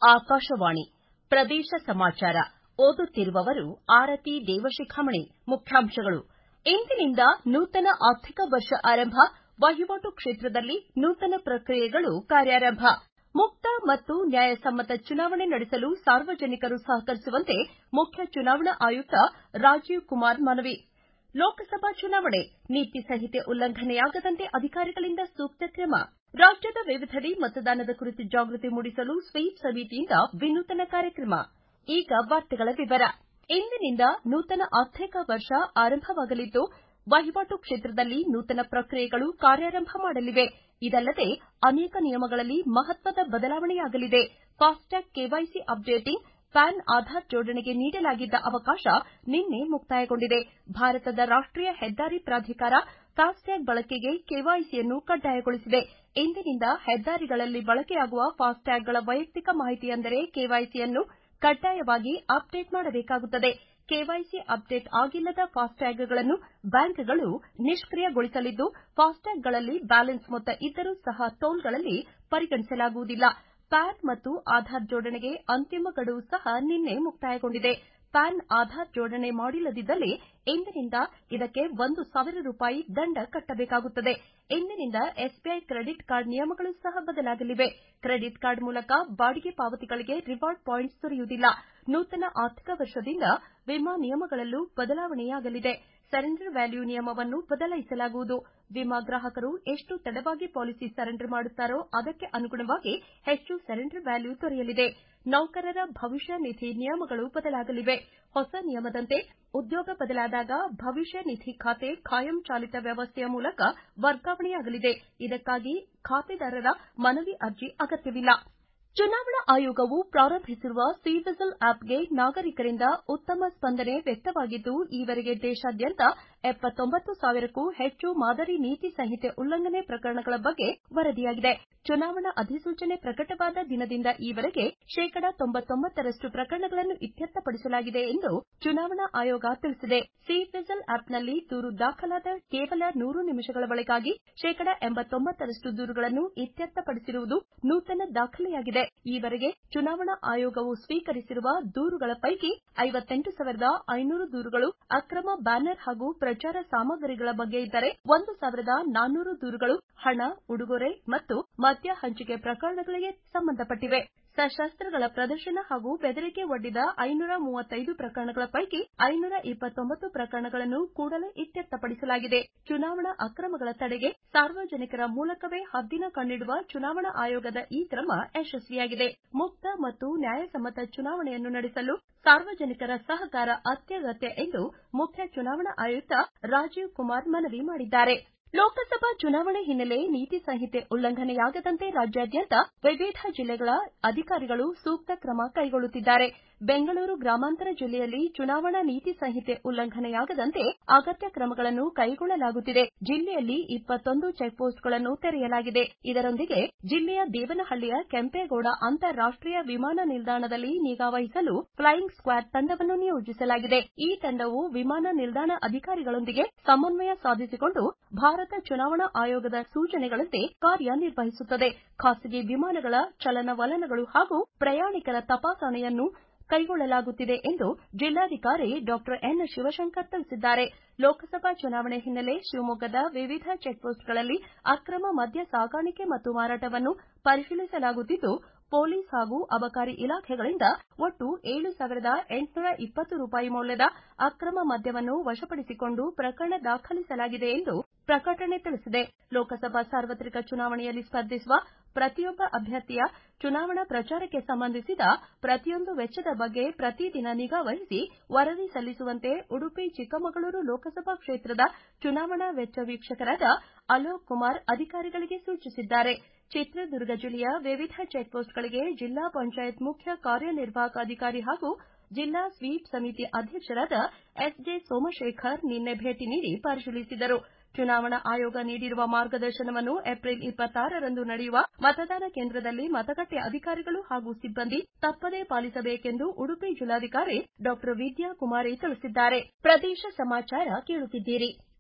ಆಕಾಶವಾಣಿ ಪ್ರದೇಶ ಸಮಾಚಾರ ಓದುತ್ತಿರುವವರು ಆರತಿ ದೇವಶಿಖಾಮಣಿ ಮುಖ್ಯಾಂಶಗಳು ಇಂದಿನಿಂದ ನೂತನ ಆರ್ಥಿಕ ವರ್ಷ ಆರಂಭ ವಹಿವಾಟು ಕ್ಷೇತ್ರದಲ್ಲಿ ನೂತನ ಪ್ರಕ್ರಿಯೆಗಳು ಕಾರ್ಯಾರಂಭ ಮುಕ್ತ ಮತ್ತು ನ್ಯಾಯಸಮ್ಮತ ಚುನಾವಣೆ ನಡೆಸಲು ಸಾರ್ವಜನಿಕರು ಸಹಕರಿಸುವಂತೆ ಮುಖ್ಯ ಚುನಾವಣಾ ಆಯುಕ್ತ ರಾಜೀವ್ ಕುಮಾರ್ ಮನವಿ ಲೋಕಸಭಾ ಚುನಾವಣೆ ನೀತಿ ಸಂಹಿತೆ ಉಲ್ಲಂಘನೆಯಾಗದಂತೆ ಅಧಿಕಾರಿಗಳಿಂದ ಸೂಕ್ತ ಕ್ರಮ ರಾಜ್ಯದ ವಿವಿಧೆಡೆ ಮತದಾನದ ಕುರಿತು ಜಾಗೃತಿ ಮೂಡಿಸಲು ಸ್ವೀಪ್ ಸಮಿತಿಯಿಂದ ವಿನೂತನ ಕಾರ್ಯಕ್ರಮ ಈಗ ವಾರ್ತೆಗಳ ವಿವರ ಇಂದಿನಿಂದ ನೂತನ ಆರ್ಥಿಕ ವರ್ಷ ಆರಂಭವಾಗಲಿದ್ದು ವಹಿವಾಟು ಕ್ಷೇತ್ರದಲ್ಲಿ ನೂತನ ಪ್ರಕ್ರಿಯೆಗಳು ಕಾರ್ಯಾರಂಭ ಮಾಡಲಿವೆ ಇದಲ್ಲದೆ ಅನೇಕ ನಿಯಮಗಳಲ್ಲಿ ಮಹತ್ವದ ಬದಲಾವಣೆಯಾಗಲಿದೆ FASTag KYC updating PAN Aadhaar ಜೋಡಣೆಗೆ ನೀಡಲಾಗಿದ್ದ ಅವಕಾಶ ನಿನ್ನೆ ಮುಕ್ತಾಯಗೊಂಡಿದೆ ಭಾರತದ ರಾಷ್ಟೀಯ ಹೆದ್ದಾರಿ ಪ್ರಾಧಿಕಾರ ಫಾಸ್ಟ್ಯಾಗ್ ಬಳಕೆಗೆ ಕೆವೈಸಿಯನ್ನು ಕಡ್ಡಾಯಗೊಳಿಸಿದೆ ಇಂದಿನಿಂದ ಹೆದ್ದಾರಿಗಳಲ್ಲಿ ಬಳಕೆಯಾಗುವ ಫಾಸ್ಟ್ಯಾಗ್ಗಳ ವೈಯಕ್ತಿಕ ಮಾಹಿತಿ ಅಂದರೆ ಕೆವೈಸಿಯನ್ನು ಕಡ್ಡಾಯವಾಗಿ ಅಪ್ಡೇಟ್ ಮಾಡಬೇಕಾಗುತ್ತದೆ ಕೆವೈಸಿ ಅಪ್ಡೇಟ್ ಆಗಿಲ್ಲದ ಫಾಸ್ಟ್ಯಾಗ್ಗಳನ್ನು ಬ್ಯಾಂಕ್ಗಳು ನಿಷ್ಕಿಯಗೊಳಿಸಲಿದ್ದು ಫಾಸ್ಟ್ಯಾಗ್ಗಳಲ್ಲಿ ಬ್ಯಾಲೆನ್ಸ್ ಮೊತ್ತ ಇದ್ದರೂ ಸಹ ಟೋಲ್ಗಳಲ್ಲಿ ಪರಿಗಣಿಸಲಾಗುವುದಿಲ್ಲ ಪ್ಯಾನ್ ಮತ್ತು ಆಧಾರ್ ಜೋಡಣೆಗೆ ಅಂತಿಮ ಗಡುವು ಸಹ ನಿನ್ನೆ ಮುಕ್ತಾಯಗೊಂಡಿದೆ ಪ್ಯಾನ್ ಆಧಾರ್ ಜೋಡಣೆ ಮಾಡಿಲ್ಲದಿದ್ದಲ್ಲಿ ಇಂದಿನಿಂದ ಇದಕ್ಕೆ ಒಂದು ಸಾವಿರ ರೂಪಾಯಿ ದಂಡ ಕಟ್ಟಬೇಕಾಗುತ್ತದೆ ಇಂದಿನಿಂದ ಎಸ್ಬಿಐ ಕ್ರೆಡಿಟ್ ಕಾರ್ಡ್ ನಿಯಮಗಳು ಸಹ ಬದಲಾಗಲಿವೆ ಕ್ರೆಡಿಟ್ ಕಾರ್ಡ್ ಮೂಲಕ ಬಾಡಿಗೆ ಪಾವತಿಗಳಿಗೆ ರಿವಾರ್ಡ್ ಪಾಯಿಂಟ್ಸ್ ದೊರೆಯುವುದಿಲ್ಲ ನೂತನ ಆರ್ಥಿಕ ವರ್ಷದಿಂದ ವಿಮಾ ನಿಯಮಗಳಲ್ಲೂ ಬದಲಾವಣೆಯಾಗಲಿದೆ ಸರೆಂಡರ್ ವ್ಯಾಲ್ಯೂ ನಿಯಮವನ್ನು ಬದಲಾಯಿಸಲಾಗುವುದು ವಿಮಾ ಗ್ರಾಹಕರು ಎಷ್ಟು ತಡವಾಗಿ ಪಾಲಿಸಿ ಸರೆಂಡರ್ ಮಾಡುತ್ತಾರೋ ಅದಕ್ಕೆ ಅನುಗುಣವಾಗಿ ಹೆಚ್ಚು ಸರೆಂಡರ್ ವ್ಯಾಲ್ಯೂ ದೊರೆಯಲಿದೆ ನೌಕರರ ಭವಿಷ್ಯ ನಿಧಿ ನಿಯಮಗಳು ಬದಲಾಗಲಿವೆ ಹೊಸ ನಿಯಮದಂತೆ ಉದ್ಯೋಗ ಬದಲಾದಾಗ ಭವಿಷ್ಯ ನಿಧಿ ಖಾತೆ ಖಾಯಂ ಚಾಲಿತ ವ್ಯವಸ್ಥೆಯ ಮೂಲಕ ವರ್ಗಾವಣೆಯಾಗಲಿದೆ ಇದಕ್ಕಾಗಿ ಖಾತೆದಾರರ ಮನವಿ ಅರ್ಜಿ ಅಗತ್ಯವಿಲ್ಲ ಚುನಾವಣಾ ಆಯೋಗವು ಪ್ರಾರಂಭಿಸಿರುವ ಸಿ ವಿಜಿಲ್ ಆ್ಯಪ್ಗೆ ನಾಗರಿಕರಿಂದ ಉತ್ತಮ ಸ್ಪಂದನೆ ವ್ಯಕ್ತವಾಗಿದ್ದು ಈವರೆಗೆ ದೇಶಾದ್ಯಂತ ಎಪ್ಪತ್ತೊಂಬತ್ತು ಸಾವಿರಕ್ಕೂ ಹೆಚ್ಚು ಮಾದರಿ ನೀತಿ ಸಂಹಿತೆ ಉಲ್ಲಂಘನೆ ಪ್ರಕರಣಗಳ ಬಗ್ಗೆ ವರದಿಯಾಗಿದೆ ಚುನಾವಣಾ ಅಧಿಸೂಚನೆ ಪ್ರಕಟವಾದ ದಿನದಿಂದ ಈವರೆಗೆ ಶೇಕಡಾ ತೊಂಬತ್ತೊಂಬತ್ತರಷ್ಟು ಪ್ರಕರಣಗಳನ್ನು ಇತ್ಯರ್ಥಪಡಿಸಲಾಗಿದೆ ಎಂದು ಚುನಾವಣಾ ಆಯೋಗ ತಿಳಿಸಿದೆ ಸಿ ವಿಜಿಲ್ ಆ್ಯಪ್ನಲ್ಲಿ ದೂರು ದಾಖಲಾದ ಕೇವಲ ನೂರು ನಿಮಿಷಗಳ ಒಳಗಾಗಿ ಶೇಕಡಾ ಎಂಬತ್ತೊಂಬತ್ತರಷ್ಟು ದೂರುಗಳನ್ನು ಇತ್ಯರ್ಥಪಡಿಸಿರುವುದು ನೂತನ ದಾಖಲೆಯಾಗಿದೆ ಈವರೆಗೆ ಚುನಾವಣಾ ಆಯೋಗವು ಸ್ವೀಕರಿಸಿರುವ ದೂರುಗಳ ಪೈಕಿ ಐವತ್ತೆಂಟು ಸಾವಿರದ ಐನೂರು ದೂರುಗಳು ಅಕ್ರಮ ಬ್ಯಾನರ್ ಹಾಗೂ ಪ್ರಚಾರ ಸಾಮಗ್ರಿಗಳ ಬಗ್ಗೆ ಇದ್ದರೆ ಒಂದು ಸಾವಿರದ ನಾನ್ನೂರು ದೂರುಗಳು ಹಣ ಉಡುಗೊರೆ ಮತ್ತು ಮದ್ಯ ಹಂಚಿಕೆ ಪ್ರಕರಣಗಳಿಗೆ ಸಂಬಂಧಪಟ್ಟಿವೆ ಸಶಸ್ತ್ರಗಳ ಪ್ರದರ್ಶನ ಹಾಗೂ ಬೆದರಿಕೆ ಒಡ್ಡಿದ ಐನೂರ ಮೂವತ್ತೈದು ಪ್ರಕರಣಗಳ ಪೈಕಿ ಐನೂರ ಇಪ್ಪತ್ತೊಂಬತ್ತು ಪ್ರಕರಣಗಳನ್ನು ಕೂಡಲೇ ಇತ್ಯರ್ಥಪಡಿಸಲಾಗಿದೆ ಚುನಾವಣಾ ಅಕ್ರಮಗಳ ತಡೆಗೆ ಸಾರ್ವಜನಿಕರ ಮೂಲಕವೇ ಹದ್ದಿನ ಕಣ್ಣಿಡುವ ಚುನಾವಣಾ ಆಯೋಗದ ಈ ಕ್ರಮ ಯಶಸ್ವಿಯಾಗಿದೆ ಮುಕ್ತ ಮತ್ತು ನ್ಯಾಯಸಮ್ಮತ ಚುನಾವಣೆಯನ್ನು ನಡೆಸಲು ಸಾರ್ವಜನಿಕರ ಸಹಕಾರ ಅತ್ಯಗತ್ಯ ಎಂದು ಮುಖ್ಯ ಚುನಾವಣಾ ಆಯುಕ್ತ ರಾಜೀವ್ ಕುಮಾರ್ ಮನವಿ ಮಾಡಿದ್ದಾರೆ ಲೋಕಸಭಾ ಚುನಾವಣೆ ಹಿನ್ನೆಲೆ ನೀತಿ ಸಂಹಿತೆ ಉಲ್ಲಂಘನೆಯಾಗದಂತೆ ರಾಜ್ಯಾದ್ಯಂತ ವಿವಿಧ ಜಿಲ್ಲೆಗಳ ಅಧಿಕಾರಿಗಳು ಸೂಕ್ತ ಕ್ರಮ ಕೈಗೊಳ್ಳುತ್ತಿದ್ದಾರೆ ಬೆಂಗಳೂರು ಗ್ರಾಮಾಂತರ ಜಿಲ್ಲೆಯಲ್ಲಿ ಚುನಾವಣಾ ನೀತಿ ಸಂಹಿತೆ ಉಲ್ಲಂಘನೆಯಾಗದಂತೆ ಅಗತ್ಯ ಕ್ರಮಗಳನ್ನು ಕೈಗೊಳ್ಳಲಾಗುತ್ತಿದೆ ಜಿಲ್ಲೆಯಲ್ಲಿ ಇಪ್ಪತ್ತೊಂದು ಚೆಕ್ಪೋಸ್ಟ್ಗಳನ್ನು ತೆರೆಯಲಾಗಿದೆ ಇದರೊಂದಿಗೆ ಜಿಲ್ಲೆಯ ದೇವನಹಳ್ಳಿಯ ಕೆಂಪೇಗೌಡ ಅಂತಾರಾಷ್ಟೀಯ ವಿಮಾನ ನಿಲ್ದಾಣದಲ್ಲಿ ನಿಗಾ ವಹಿಸಲು ಫ್ಲೈಯಿಂಗ್ ಸ್ಕ್ವಾಡ್ ತಂಡವನ್ನು ನಿಯೋಜಿಸಲಾಗಿದೆ ಈ ತಂಡವು ವಿಮಾನ ನಿಲ್ದಾಣ ಅಧಿಕಾರಿಗಳೊಂದಿಗೆ ಸಮನ್ವಯ ಸಾಧಿಸಿಕೊಂಡು ಭಾರತ ಚುನಾವಣಾ ಆಯೋಗದ ಸೂಚನೆಗಳಂತೆ ಕಾರ್ಯನಿರ್ವಹಿಸುತ್ತದೆ ಖಾಸಗಿ ವಿಮಾನಗಳ ಚಲನವಲನಗಳು ಹಾಗೂ ಪ್ರಯಾಣಿಕರ ತಪಾಸಣೆಯನ್ನು ಕೈಗೊಳ್ಳಲಾಗುತ್ತಿದೆ ಎಂದು ಜಿಲ್ಲಾಧಿಕಾರಿ ಡಾ ಎನ್ ಶಿವಶಂಕರ್ ತಿಳಿಸಿದ್ದಾರೆ ಲೋಕಸಭಾ ಚುನಾವಣೆ ಹಿನ್ನೆಲೆ ಶಿವಮೊಗ್ಗದ ವಿವಿಧ ಚೆಕ್ಪೋಸ್ಟ್ಗಳಲ್ಲಿ ಅಕ್ರಮ ಮದ್ಯ ಸಾಗಾಣಿಕೆ ಮತ್ತು ಮಾರಾಟವನ್ನು ಪರಿಶೀಲಿಸಲಾಗುತ್ತಿದ್ದು ಪೊಲೀಸ್ ಹಾಗೂ ಅಬಕಾರಿ ಇಲಾಖೆಗಳಿಂದ ಒಟ್ಟು ಏಳು ಸಾವಿರದ ಎಂಟುನೂರ ಇಪ್ಪತ್ತು ರೂಪಾಯಿ ಮೌಲ್ಯದ ಅಕ್ರಮ ಮದ್ಯವನ್ನು ವಶಪಡಿಸಿಕೊಂಡು ಪ್ರಕರಣ ದಾಖಲಿಸಲಾಗಿದೆ ಎಂದು ಪ್ರಕಟಣೆ ತಿಳಿಸಿದೆ ಲೋಕಸಭಾ ಸಾರ್ವತ್ರಿಕ ಚುನಾವಣೆಯಲ್ಲಿ ಸ್ಪರ್ಧಿಸುವ ಪ್ರತಿಯೊಬ್ಬ ಅಭ್ಯರ್ಥಿಯ ಚುನಾವಣಾ ಪ್ರಚಾರಕ್ಕೆ ಸಂಬಂಧಿಸಿದ ಪ್ರತಿಯೊಂದು ವೆಚ್ಚದ ಬಗ್ಗೆ ಪ್ರತಿದಿನ ನಿಗಾ ವಹಿಸಿ ವರದಿ ಸಲ್ಲಿಸುವಂತೆ ಉಡುಪಿ ಚಿಕ್ಕಮಗಳೂರು ಲೋಕಸಭಾ ಕ್ಷೇತ್ರದ ಚುನಾವಣಾ ವೆಚ್ಚ ವೀಕ್ಷಕರಾದ ಅಲೋಕ್ ಕುಮಾರ್ ಅಧಿಕಾರಿಗಳಿಗೆ ಸೂಚಿಸಿದ್ದಾರೆ ಚಿತ್ರದುರ್ಗ ಜಿಲ್ಲೆಯ ವಿವಿಧ ಚೆಕ್ಪೋಸ್ಟ್ಗಳಿಗೆ ಜಿಲ್ಲಾ ಪಂಚಾಯತ್ ಮುಖ್ಯ ಕಾರ್ಯನಿರ್ವಾಹಕ ಅಧಿಕಾರಿ ಹಾಗೂ ಜಿಲ್ಲಾ ಸ್ವೀಪ್ ಸಮಿತಿ ಅಧ್ಯಕ್ಷರಾದ ಎಸ್ಜೆ ಸೋಮಶೇಖರ್ ನಿನ್ನೆ ಭೇಟಿ ನೀಡಿ ಪರಿಶೀಲಿಸಿದರು ಚುನಾವಣಾ ಆಯೋಗ ನೀಡಿರುವ ಮಾರ್ಗದರ್ಶನವನ್ನು ಏಪ್ರಿಲ್ ಇಪ್ಪತ್ತಾರರಂದು ನಡೆಯುವ ಮತದಾನ ಕೇಂದ್ರದಲ್ಲಿ ಮತಗಟ್ಟೆ ಅಧಿಕಾರಿಗಳು ಹಾಗೂ ಸಿಬ್ಬಂದಿ ತಪ್ಪದೇ ಪಾಲಿಸಬೇಕೆಂದು ಉಡುಪಿ ಜಿಲ್ಲಾಧಿಕಾರಿ ಡಾ ವಿದ್ಯಾ ಕುಮಾರಿ ತಿಳಿಸಿದ್ದಾರೆ ಪ್ರದೇಶ ಸಮಾಚಾರ ಕೇಳುತ್ತಿದ್ದೀರಿ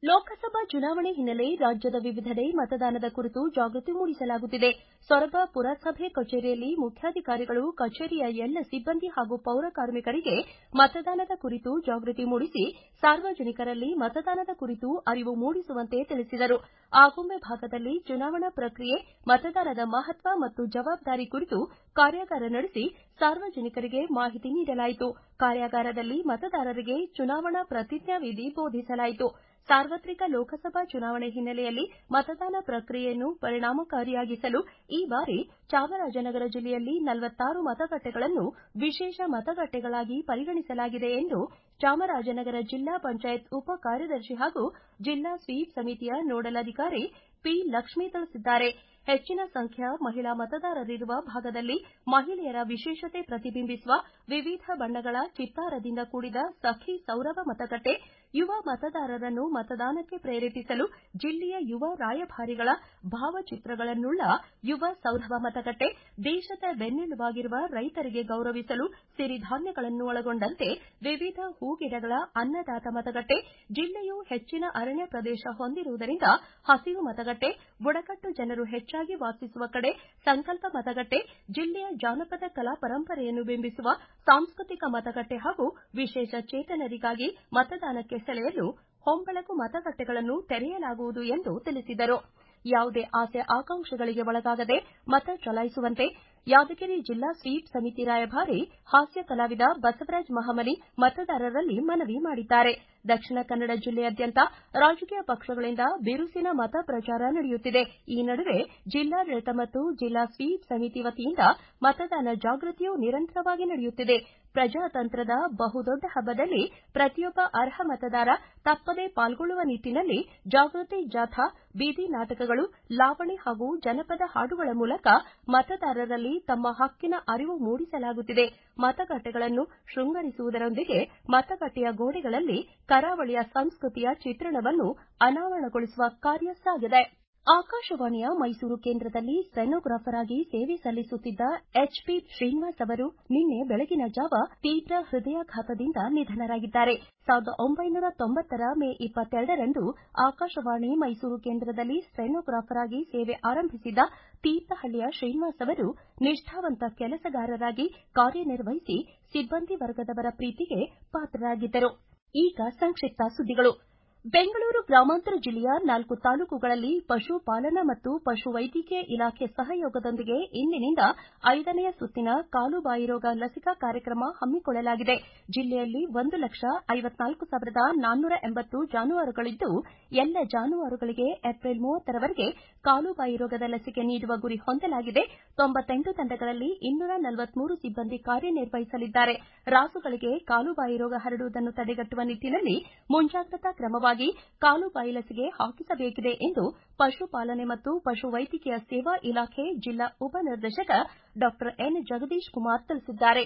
ಲೋಕಸಭಾ ಚುನಾವಣೆ ಹಿನ್ನೆಲೆ ರಾಜ್ಯದ ವಿವಿಧೆಡೆ ಮತದಾನದ ಕುರಿತು ಜಾಗೃತಿ ಮೂಡಿಸಲಾಗುತ್ತಿದೆ ಸೊರಬ ಪುರಸಭೆ ಕಚೇರಿಯಲ್ಲಿ ಮುಖ್ಯಾಧಿಕಾರಿಗಳು ಕಚೇರಿಯ ಎಲ್ಲ ಸಿಬ್ಬಂದಿ ಹಾಗೂ ಪೌರ ಕಾರ್ಮಿಕರಿಗೆ ಮತದಾನದ ಕುರಿತು ಜಾಗೃತಿ ಮೂಡಿಸಿ ಸಾರ್ವಜನಿಕರಲ್ಲಿ ಮತದಾನದ ಕುರಿತು ಅರಿವು ಮೂಡಿಸುವಂತೆ ತಿಳಿಸಿದರು ಆಗುಂಬೆ ಭಾಗದಲ್ಲಿ ಚುನಾವಣಾ ಪ್ರಕ್ರಿಯೆ ಮತದಾನದ ಮಹತ್ವ ಮತ್ತು ಜವಾಬ್ದಾರಿ ಕುರಿತು ಕಾರ್ಯಾಗಾರ ನಡೆಸಿ ಸಾರ್ವಜನಿಕರಿಗೆ ಮಾಹಿತಿ ನೀಡಲಾಯಿತು ಕಾರ್ಯಾಗಾರದಲ್ಲಿ ಮತದಾರರಿಗೆ ಚುನಾವಣಾ ಪ್ರತಿಜ್ಞಾವಿಧಿ ಬೋಧಿಸಲಾಯಿತು ಸಾರ್ವತ್ರಿಕ ಲೋಕಸಭಾ ಚುನಾವಣೆ ಹಿನ್ನೆಲೆಯಲ್ಲಿ ಮತದಾನ ಪ್ರಕ್ರಿಯೆಯನ್ನು ಪರಿಣಾಮಕಾರಿಯಾಗಿಸಲು ಈ ಬಾರಿ ಚಾಮರಾಜನಗರ ಜಿಲ್ಲೆಯಲ್ಲಿ ನಲವತ್ತಾರು ಮತಗಟ್ಟೆಗಳನ್ನು ವಿಶೇಷ ಮತಗಟ್ಟೆಗಳಾಗಿ ಪರಿಗಣಿಸಲಾಗಿದೆ ಎಂದು ಚಾಮರಾಜನಗರ ಜಿಲ್ಲಾ ಪಂಚಾಯತ್ ಉಪ ಕಾರ್ಯದರ್ಶಿ ಹಾಗೂ ಜಿಲ್ಲಾ ಸ್ವೀಪ್ ಸಮಿತಿಯ ನೋಡಲ್ ಅಧಿಕಾರಿ ಪಿ ಲಕ್ಷ್ಮೀ ತಿಳಿಸಿದ್ದಾರೆ ಹೆಚ್ಚಿನ ಸಂಖ್ಯೆಯ ಮಹಿಳಾ ಮತದಾರರಿರುವ ಭಾಗದಲ್ಲಿ ಮಹಿಳೆಯರ ವಿಶೇಷತೆ ಪ್ರತಿಬಿಂಬಿಸುವ ವಿವಿಧ ಬಣ್ಣಗಳ ಚಿತ್ತಾರದಿಂದ ಕೂಡಿದ ಸಖಿ ಸೌರಭ ಮತಗಟ್ಟೆ ಯುವ ಮತದಾರರನ್ನು ಮತದಾನಕ್ಕೆ ಪ್ರೇರೇಪಿಸಲು ಜಿಲ್ಲೆಯ ಯುವ ರಾಯಭಾರಿಗಳ ಭಾವಚಿತ್ರಗಳನ್ನುಳ್ಳ ಯುವ ಸೌರಭ ಮತಗಟ್ಟೆ ದೇಶದ ಬೆನ್ನೆಲುಬಾಗಿರುವ ರೈತರಿಗೆ ಗೌರವಿಸಲು ಸಿರಿಧಾನ್ಯಗಳನ್ನು ಒಳಗೊಂಡಂತೆ ವಿವಿಧ ಹೂಗಿಡಗಳ ಅನ್ನದಾತ ಮತಗಟ್ಟೆ ಜಿಲ್ಲೆಯು ಹೆಚ್ಚಿನ ಅರಣ್ಯ ಪ್ರದೇಶ ಹೊಂದಿರುವುದರಿಂದ ಹಸಿರು ಮತಗಟ್ಟೆ ಬುಡಕಟ್ಟು ಜನರು ಹೆಚ್ಚಾಗಿ ವಾಸಿಸುವ ಕಡೆ ಸಂಕಲ್ಪ ಮತಗಟ್ಟೆ ಜಿಲ್ಲೆಯ ಜಾನಪದ ಕಲಾ ಪರಂಪರೆಯನ್ನು ಬಿಂಬಿಸುವ ಸಾಂಸ್ಕೃತಿಕ ಮತಗಟ್ಟೆ ಹಾಗೂ ವಿಶೇಷ ಚೇತನರಿಗಾಗಿ ಮತದಾನಕ್ಕೆ ಸೆಳೆಯಲು ಹೊಂಬಳಗು ಮತಗಟ್ಟೆಗಳನ್ನು ತೆರೆಯಲಾಗುವುದು ಎಂದು ತಿಳಿಸಿದರು ಯಾವುದೇ ಆಸೆ ಆಕಾಂಕ್ಷೆಗಳಿಗೆ ಒಳಗಾಗದೆ ಮತ ಚಲಾಯಿಸುವಂತೆ ಯಾದಗಿರಿ ಜಿಲ್ಲಾ ಸ್ವೀಪ್ ಸಮಿತಿ ರಾಯಭಾರಿ ಹಾಸ್ಯ ಕಲಾವಿದ ಬಸವರಾಜ ಮಹಮನಿ ಮತದಾರರಲ್ಲಿ ಮನವಿ ಮಾಡಿದ್ದಾರೆ ದಕ್ಷಿಣ ಕನ್ನಡ ಜಿಲ್ಲೆಯಾದ್ಯಂತ ರಾಜಕೀಯ ಪಕ್ಷಗಳಿಂದ ಬಿರುಸಿನ ಮತ ಪ್ರಚಾರ ನಡೆಯುತ್ತಿದೆ ಈ ನಡುವೆ ಜಿಲ್ಲಾಡಳಿತ ಮತ್ತು ಜಿಲ್ಲಾ ಸ್ವೀಪ್ ಸಮಿತಿ ವತಿಯಿಂದ ಮತದಾನ ಜಾಗೃತಿಯೂ ನಿರಂತರವಾಗಿ ನಡೆಯುತ್ತಿದೆ ಪ್ರಜಾತಂತ್ರದ ಬಹುದೊಡ್ಡ ಹಬ್ಬದಲ್ಲಿ ಪ್ರತಿಯೊಬ್ಬ ಅರ್ಹ ಮತದಾರ ತಪ್ಪದೇ ಪಾಲ್ಗೊಳ್ಳುವ ನಿಟ್ಟನಲ್ಲಿ ಜಾಗೃತಿ ಜಾಥಾ ಬೀದಿ ನಾಟಕಗಳು ಲಾವಣಿ ಹಾಗೂ ಜನಪದ ಹಾಡುಗಳ ಮೂಲಕ ಮತದಾರರಲ್ಲಿ ತಮ್ಮ ಹಕ್ಕಿನ ಅರಿವು ಮೂಡಿಸಲಾಗುತ್ತಿದೆ ಮತಗಟ್ಟೆಗಳನ್ನು ಶೃಂಗರಿಸುವುದರೊಂದಿಗೆ ಮತಗಟ್ಟೆಯ ಗೋಡೆಗಳಲ್ಲಿ ಕರಾವಳಿಯ ಸಂಸ್ಕೃತಿಯ ಚಿತ್ರಣವನ್ನು ಅನಾವರಣಗೊಳಿಸುವ ಕಾರ್ಯ ಸಾಗಿದೆ ಆಕಾಶವಾಣಿಯ ಮೈಸೂರು ಕೇಂದ್ರದಲ್ಲಿ ಸ್ಟೆನೋಗ್ರಾಫರ್ ಆಗಿ ಸೇವೆ ಸಲ್ಲಿಸುತ್ತಿದ್ದ ಎಚ್ಪಿ ಶ್ರೀನಿವಾಸ್ ಅವರು ನಿನ್ನೆ ಬೆಳಗಿನ ಜಾವ ತೀವ್ರ ಹೃದಯಾಘಾತದಿಂದ ನಿಧನರಾಗಿದ್ದಾರೆ ಸಾವಿರದ ಒಂಬೈನೂರ ತೊಂಬತ್ತರ ಮೇ ಇಪ್ಪತ್ತೆರಡರಂದು ಆಕಾಶವಾಣಿ ಮೈಸೂರು ಕೇಂದ್ರದಲ್ಲಿ ಸ್ಟೆನೋಗ್ರಾಫರ್ ಆಗಿ ಸೇವೆ ಆರಂಭಿಸಿದ್ದ ತೀರ್ಥಹಳ್ಳಿಯ ಶ್ರೀನಿವಾಸ್ ಅವರು ನಿಷ್ಠಾವಂತ ಕೆಲಸಗಾರರಾಗಿ ಕಾರ್ಯನಿರ್ವಹಿಸಿ ಸಿಬ್ಬಂದಿ ವರ್ಗದವರ ಪ್ರೀತಿಗೆ ಪಾತ್ರರಾಗಿದ್ದರು ಈಗ ಸಂಕ್ಷಿಪ್ತ ಸುದ್ದಿಗಳು ಬೆಂಗಳೂರು ಗ್ರಾಮಾಂತರ ಜಿಲ್ಲೆಯ ನಾಲ್ಕು ತಾಲೂಕುಗಳಲ್ಲಿ ಪಶುಪಾಲನಾ ಮತ್ತು ಪಶುವೈದ್ಯಕೀಯ ಇಲಾಖೆ ಸಹಯೋಗದೊಂದಿಗೆ ಇಂದಿನಿಂದ ಐದನೆಯ ಸುತ್ತಿನ ಕಾಲುಬಾಯಿ ರೋಗ ಲಸಿಕಾ ಕಾರ್ಯಕ್ರಮ ಹಮ್ಮಿಕೊಳ್ಳಲಾಗಿದೆ ಜಿಲ್ಲೆಯಲ್ಲಿ ಒಂದು ಲಕ್ಷ ಐವತ್ನಾಲ್ಕು ಸಾವಿರದ ನಾನ್ನೂರ ಎಂಬತ್ತು ಜಾನುವಾರುಗಳಿದ್ದು ಎಲ್ಲ ಜಾನುವಾರುಗಳಿಗೆ ಏಪ್ರಿಲ್ ಮೂವತ್ತರವರೆಗೆ ಕಾಲುಬಾಯಿ ರೋಗದ ಲಸಿಕೆ ನೀಡುವ ಗುರಿ ಹೊಂದಲಾಗಿದೆ ತೊಂಬತ್ತೆಂಟು ತಂಡಗಳಲ್ಲಿ ಇನ್ನೂರ ನಲವತ್ಮೂರು ಸಿಬ್ಬಂದಿ ಕಾರ್ಯನಿರ್ವಹಿಸಲಿದ್ದಾರೆ ರಾಸುಗಳಿಗೆ ಕಾಲುಬಾಯಿ ರೋಗ ಹರಡುವುದನ್ನು ತಡೆಗಟ್ಟುವ ನಿಟ್ಟನಲ್ಲಿ ಮುಂಜಾಗ್ರತಾ ಕ್ರಮವಾಗಿ ಕಾಲುಬಾಯಿ ಲಸಿಕೆ ಹಾಕಿಸಬೇಕಿದೆ ಎಂದು ಪಶುಪಾಲನೆ ಮತ್ತು ಪಶುವೈದ್ಯಕೀಯ ಸೇವಾ ಇಲಾಖೆ ಜಿಲ್ಲಾ ಉಪನಿರ್ದೇಶಕ ಡಾಕ್ಟರ್ ಎನ್ ಜಗದೀಶ್ ಕುಮಾರ್ ತಿಳಿಸಿದ್ದಾರೆ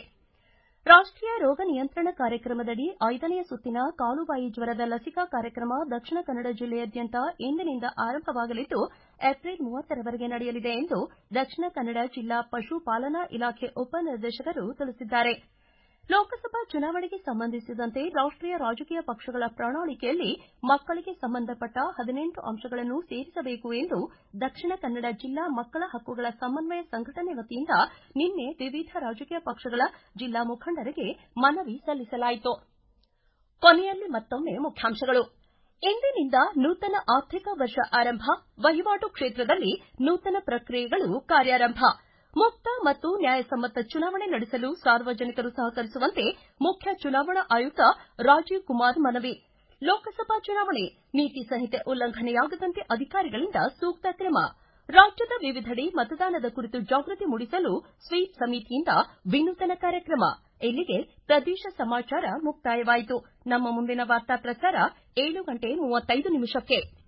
ರಾಷ್ಟೀಯ ರೋಗ ನಿಯಂತ್ರಣ ಕಾರ್ಯಕ್ರಮದಡಿ ಐದನೆಯ ಸುತ್ತಿನ ಕಾಲುಬಾಯಿ ಜ್ವರದ ಲಸಿಕಾ ಕಾರ್ಯಕ್ರಮ ದಕ್ಷಿಣ ಕನ್ನಡ ಜಿಲ್ಲೆಯಾದ್ಯಂತ ಇಂದಿನಿಂದ ಆರಂಭವಾಗಲಿದ್ದು ಏಪ್ರಿಲ್ ಮೂವತ್ತರವರೆಗೆ ನಡೆಯಲಿದೆ ಎಂದು ದಕ್ಷಿಣ ಕನ್ನಡ ಜಿಲ್ಲಾ ಪಶುಪಾಲನಾ ಇಲಾಖೆ ಉಪನಿರ್ದೇಶಕರು ತಿಳಿಸಿದ್ದಾರೆ ಲೋಕಸಭಾ ಚುನಾವಣೆಗೆ ಸಂಬಂಧಿಸಿದಂತೆ ರಾಷ್ಟೀಯ ರಾಜಕೀಯ ಪಕ್ಷಗಳ ಪ್ರಣಾಳಿಕೆಯಲ್ಲಿ ಮಕ್ಕಳಿಗೆ ಸಂಬಂಧಪಟ್ಟ ಹದಿನೆಂಟು ಅಂಶಗಳನ್ನು ಸೇರಿಸಬೇಕು ಎಂದು ದಕ್ಷಿಣ ಕನ್ನಡ ಜಿಲ್ಲಾ ಮಕ್ಕಳ ಹಕ್ಕುಗಳ ಸಮನ್ವಯ ಸಂಘಟನೆ ವತಿಯಿಂದ ನಿನ್ನೆ ವಿವಿಧ ರಾಜಕೀಯ ಪಕ್ಷಗಳ ಜಿಲ್ಲಾ ಮುಖಂಡರಿಗೆ ಮನವಿ ಸಲ್ಲಿಸಲಾಯಿತು ಕೊನೆಯಲ್ಲಿ ಮತ್ತೊಮ್ಮೆ ಮುಖ್ಯಾಂಶಗಳು ಇಂದಿನಿಂದ ನೂತನ ಆರ್ಥಿಕ ವರ್ಷ ಆರಂಭ ವಹಿವಾಟು ಕ್ಷೇತ್ರದಲ್ಲಿ ನೂತನ ಪ್ರಕ್ರಿಯೆಗಳು ಕಾರ್ಯಾರಂಭ ಮುಕ್ತ ಮತ್ತು ನ್ಯಾಯಸಮ್ಮತ ಚುನಾವಣೆ ನಡೆಸಲು ಸಾರ್ವಜನಿಕರು ಸಹಕರಿಸುವಂತೆ ಮುಖ್ಯ ಚುನಾವಣಾ ಆಯುಕ್ತ ರಾಜೀವ್ ಕುಮಾರ್ ಮನವಿ ಲೋಕಸಭಾ ಚುನಾವಣೆ ನೀತಿ ಸಂಹಿತೆ ಉಲ್ಲಂಘನೆಯಾಗದಂತೆ ಅಧಿಕಾರಿಗಳಿಂದ ಸೂಕ್ತ ಕ್ರಮ ರಾಜ್ಯದ ವಿವಿಧೆಡೆ ಮತದಾನದ ಕುರಿತು ಜಾಗೃತಿ ಮೂಡಿಸಲು ಸ್ವೀಪ್ ಸಮಿತಿಯಿಂದ ವಿನೂತನ ಕಾರ್ಯಕ್ರಮ ಇಲ್ಲಿಗೆ ಪ್ರದೇಶ ಸಮಾಚಾರ ಮುಕ್ತಾಯವಾಯಿತು ನಮ್ಮ ಮುಂದಿನ ವಾರ್ತಾ ಪ್ರಸಾರ ಏಳು ಗಂಟೆ ಮೂವತ್ತೈದು ನಿಮಿಷಕ್ಕೆ